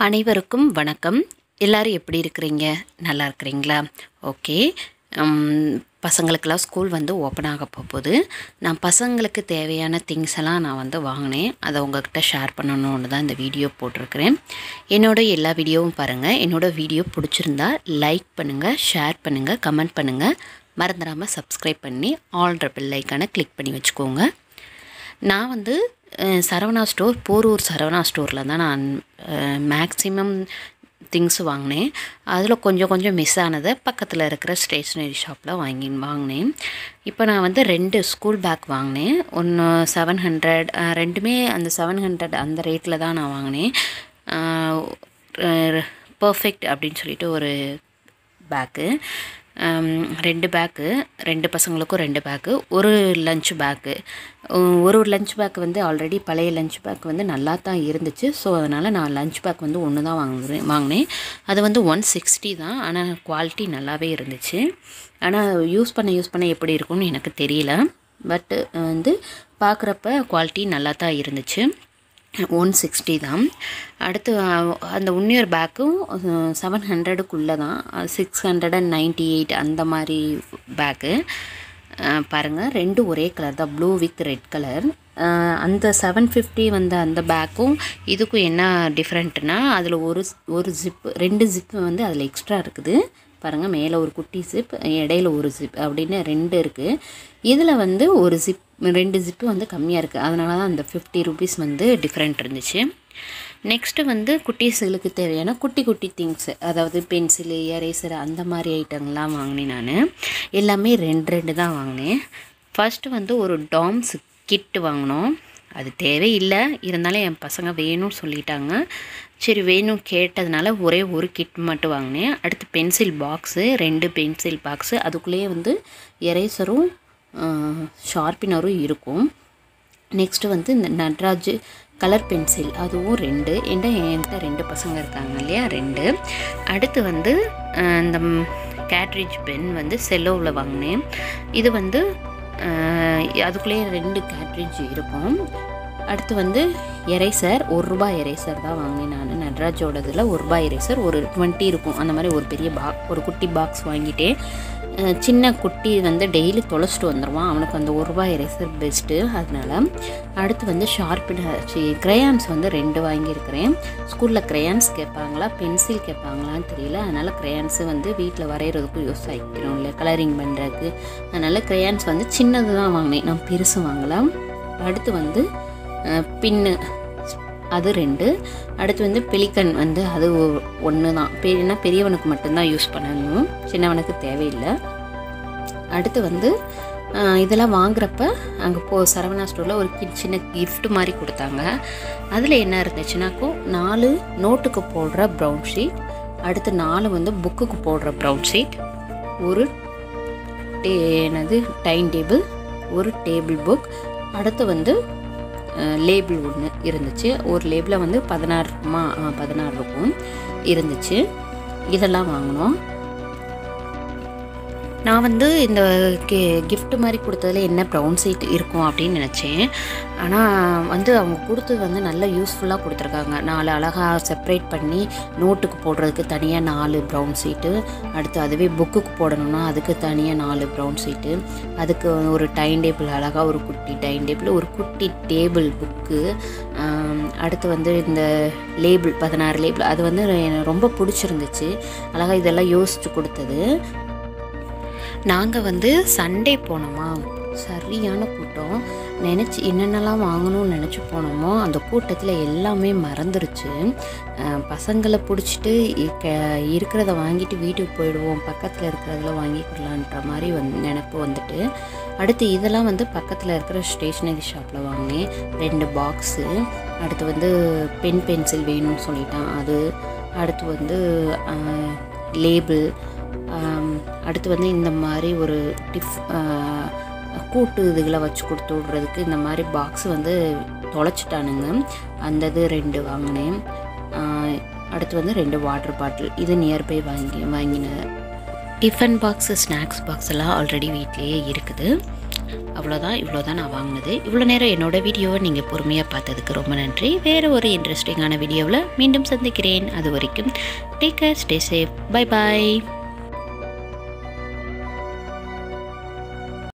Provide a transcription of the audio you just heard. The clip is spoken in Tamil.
அனைவருக்கும் வணக்கம் எல்லாரும் எப்படி இருக்கிறீங்க நல்லா இருக்கிறீங்களா ஓகே உம், பசங்களுக்கெல்லாம் ஸ்கூல் வந்து ஓப்பன் ஆக போகுது நான் பசங்களுக்கு தேவையான திங்ஸ் எல்லாம் நான் வந்து வாங்கினேன் அதை உங்ககிட்ட ஷேர் பண்ணணும்னு தான் இந்த வீடியோ போட்டிருக்கிறேன் என்னோட எல்லா வீடியோவும் பாருங்கள் என்னோட வீடியோ பிடிச்சிருந்தா லைக் பண்ணுங்கள் ஷேர் பண்ணுங்கள் கமெண்ட் பண்ணுங்கள் மறந்துடாமல் சப்ஸ்கிரைப் பண்ணி ஆல்ற பெல் ஐக்கானை கிளிக் பண்ணி வச்சுக்கோங்க நான் வந்து அஹ், சரவணா ஸ்டோர் போரூர் சரவணா ஸ்டோரில் தான் நான் மேக்ஸிமம் திங்ஸ் வாங்கினேன் அதில் கொஞ்சம் கொஞ்சம் மிஸ் ஆனதை பக்கத்தில் இருக்கிற ஸ்டேஷ்னரி ஷாப்பில் வாங்கி வாங்கினேன் இப்போ நான் வந்து ரெண்டு ஸ்கூல் பேக் வாங்கினேன் ஒன்று செவன் ஹண்ட்ரட் ரெண்டுமே அந்த செவன் ஹண்ட்ரட் அந்த ரேட்டில் தான் நான் வாங்கினேன் பர்ஃபெக்ட் அப்படின்னு சொல்லிட்டு ஒரு பேக்கு ரெண்டு பேக்கு ரெண்டு பசங்களுக்கும் ரெண்டு பேக்கு ஒரு லஞ்ச் பேக்கு ஒரு லஞ்ச் பேக் வந்து ஆல்ரெடி பழைய லஞ்ச் பேக் வந்து நல்லா தான் இருந்துச்சு ஸோ அதனால் நான் லஞ்ச் பேக் வந்து ஒன்று தான் வாங்குறேன் வாங்கினேன் அது வந்து ஒன் சிக்ஸ்டி தான் ஆனால் குவாலிட்டி நல்லாவே இருந்துச்சு ஆனால் யூஸ் பண்ண யூஸ் பண்ண எப்படி இருக்கும்னு எனக்கு தெரியல பட்டு வந்து பார்க்குறப்ப குவாலிட்டி நல்லா தான் இருந்துச்சு ஒன் சிக்ஸ்டி தான் அடுத்து அஹ், அந்த உன்னியர் பேக்கும் செவன் ஹண்ட்ரடுக்குள்ளே தான் six hundred and ninety eight அந்த மாதிரி பேக்கு பாருங்கள் ரெண்டும் ஒரே கலர் தான் ப்ளூ வித் ரெட் கலர் அந்த செவன் ஃபிஃப்டி வந்த அந்த பேக்கும் இதுக்கும் என்ன டிஃப்ரெண்ட்னா அதில் ஒரு ஒரு ஜிப் ரெண்டு ஜிப்பு வந்து அதில் எக்ஸ்ட்ரா இருக்குது பாருங்கள் மேலே ஒரு குட்டி ஜிப் இடையில ஒரு ஜிப் அப்படின்னு ரெண்டு இருக்குது இதில் வந்து ஒரு ஜிப் ரெண்டு ஜிப்பு வந்து கம்மியாக இருக்குது அதனால தான் அந்த ஃபிஃப்டி ருபீஸ் வந்து டிஃப்ரெண்ட் இருந்துச்சு நெக்ஸ்ட்டு வந்து குட்டீஸுகளுக்கு தேவையான குட்டி குட்டி திங்ஸு அதாவது பென்சிலு எரேசர் அந்த மாதிரி ஐட்டங்கள்லாம் வாங்கினேன் நான் எல்லாமே ரெண்டு ரெண்டு தான் வாங்கினேன் ஃபர்ஸ்ட்டு வந்து ஒரு டாம்ஸ் கிட் வாங்கினோம் அது தேவையில்லை இருந்தாலும் என் பசங்க வேணும்னு சொல்லிட்டாங்க சரி வேணும் கேட்டதுனால ஒரே ஒரு கிட் மட்டும் வாங்கினேன் அடுத்து பென்சில் பாக்ஸு ரெண்டு பென்சில் பாக்ஸு அதுக்குள்ளேயே வந்து எரேசரும் ஷார்ப்பினரும் இருக்கும் நெக்ஸ்ட்டு வந்து இந்த நட்ராஜ் கலர் பென்சில் அதுவும் ரெண்டு ஏன்டா என்கிட்ட ரெண்டு பசங்க இருக்காங்க இல்லையா ரெண்டு அடுத்து வந்து அஹ், இந்த கேட்ரிட்ஜ் பென் வந்து செல்லோவில் வாங்கினேன் இது வந்து அஹ், அதுக்குள்ளேயே ரெண்டு கேட்ரிட்ஜ் இருக்கும் அடுத்து வந்து எரேசர் ஒரு ரூபாய் எரேசர் தான் வாங்கினேன் நான் நட்ராஜோடதில் ஒரு ரூபாய் எரேசர் ஒரு டுவெண்ட்டி இருக்கும் அந்த மாதிரி ஒரு பெரிய பாக் ஒரு குட்டி பாக்ஸ் வாங்கிட்டேன் அஹ் சின்ன குட்டி வந்து டெய்லி தொலைச்சிட்டு வந்துடுவான் அவனுக்கு அந்த ஒரு ரூபாய் எரேசர் பெஸ்ட்டு அதனால அடுத்து வந்து ஷார்ப்பினர் க்ரையான்ஸ் வந்து ரெண்டு வாங்கியிருக்கிறேன் ஸ்கூலில் க்ரையான்ஸ் கேட்பாங்களா பென்சில் கேட்பாங்களான்னு தெரியல அதனால் க்ரையான்ஸு வந்து வீட்டில் வரைகிறதுக்கும் யூஸ் ஆகிக்கிறோம் இல்லை கலரிங் பண்ணுறதுக்கு அதனால் க்ரையான்ஸ் வந்து சின்னது தான் வாங்கினேன் நான் பெருசு வாங்கலாம் அடுத்து வந்து பின்னு அது ரெண்டு அடுத்து வந்து பெலிக்கன் வந்து அது ஒன்று தான் பெரியனா பெரியவனுக்கு மட்டும்தான் யூஸ் பண்ணணும் சின்னவனுக்கு தேவையில்லை அடுத்து வந்து அஹ், இதெல்லாம் வாங்குறப்ப அங்கே போ சரவணா ஸ்டோரில் ஒரு கி சின்ன gift மாதிரி கொடுத்தாங்க அதில் என்ன இருந்துச்சுனாக்கோ நாலு நோட்டுக்கு போடுற ப்ரௌன் ஷீட் அடுத்து நாலு வந்து புக்குக்கு போடுற ப்ரௌன் ஷீட் ஒரு டே என்னது டைம் டேபிள் ஒரு டேபிள் புக் அடுத்து வந்து லேபிள் ஒன்று இருந்துச்சு ஒரு லேபிளில் வந்து பதினாறு இருக்குமா ஆ, பதினாறு இருக்கும் இருந்துச்சு இதெல்லாம் வாங்கினோம் நான் வந்து இந்த கி gift மாதிரி கொடுத்ததுல என்ன ப்ரௌன் சீட் இருக்கும் அப்படின்னு நினச்சேன் ஆனால் வந்து அவங்க கொடுத்தது வந்து நல்ல யூஸ்ஃபுல்லாக கொடுத்துருக்காங்க நாலு அழகாக செப்பரேட் பண்ணி நோட்டுக்கு போடுறதுக்கு தனியாக நாலு ப்ரௌன் சீட்டு அடுத்து அதுவே புக்குக்கு போடணும்னா அதுக்கு தனியாக நாலு ப்ரௌன் சீட்டு அதுக்கு ஒரு டைம் டேபிள் அழகாக ஒரு குட்டி டைம் டேபிள் ஒரு குட்டி டேபிள் புக்கு அடுத்து வந்து இந்த லேபிள் பதினாறு லேபிள் அது வந்து எனக்கு ரொம்ப பிடிச்சிருந்துச்சு அழகாக இதெல்லாம் யோசித்து கொடுத்தது நாங்கள் வந்து சண்டே போனோமா சரியான கூட்டம் நினச்சி என்னென்னலாம் வாங்கணும்னு நினச்சி போனோமோ அந்த கூட்டத்தில் எல்லாமே மறந்துருச்சு அஹ் பசங்களை பிடிச்சிட்டு க இருக்கிறத வாங்கிட்டு வீட்டுக்கு போயிடுவோம் பக்கத்தில் இருக்கிறதுல வாங்கிக்கலான்ற மாதிரி வந்து நினப்பு வந்துட்டு அடுத்து இதெல்லாம் வந்து பக்கத்தில் இருக்கிற ஸ்டேஷ்னரி ஷாப்பில் வாங்கினேன் ரெண்டு பாக்ஸு அடுத்து வந்து பென் பென்சில் வேணும்னு சொல்லிட்டான் அது அடுத்து வந்து லேபிள் ஆம், அடுத்து வந்து இந்த மாதிரி ஒரு டிஃப் ஆ, கூட்டு இதுகளை வச்சு கொடுத்து விட்றதுக்கு இந்த மாதிரி பாக்ஸ் வந்து தொலைச்சிட்டானுங்க அந்த இது ரெண்டு வாங்கினேன் ஆ, அடுத்து வந்து ரெண்டு வாட்டர் பாட்டில் இது நியர்பை வாங்கி வாங்கின டிஃபன் பாக்ஸு ஸ்நாக்ஸ் பாக்ஸ் எல்லாம் ஆல்ரெடி வீட்லேயே இருக்குது அவ்வளோதான் இவ்வளோ தான் நான் வாங்கினது இவ்வளோ நேரம் என்னோடய வீடியோவை நீங்கள் பொறுமையாக பார்த்ததுக்கு ரொம்ப நன்றி வேறு ஒரு இன்ட்ரெஸ்டிங்கான வீடியோவில் மீண்டும் சந்திக்கிறேன் அது வரைக்கும் take care stay safe bye பாய்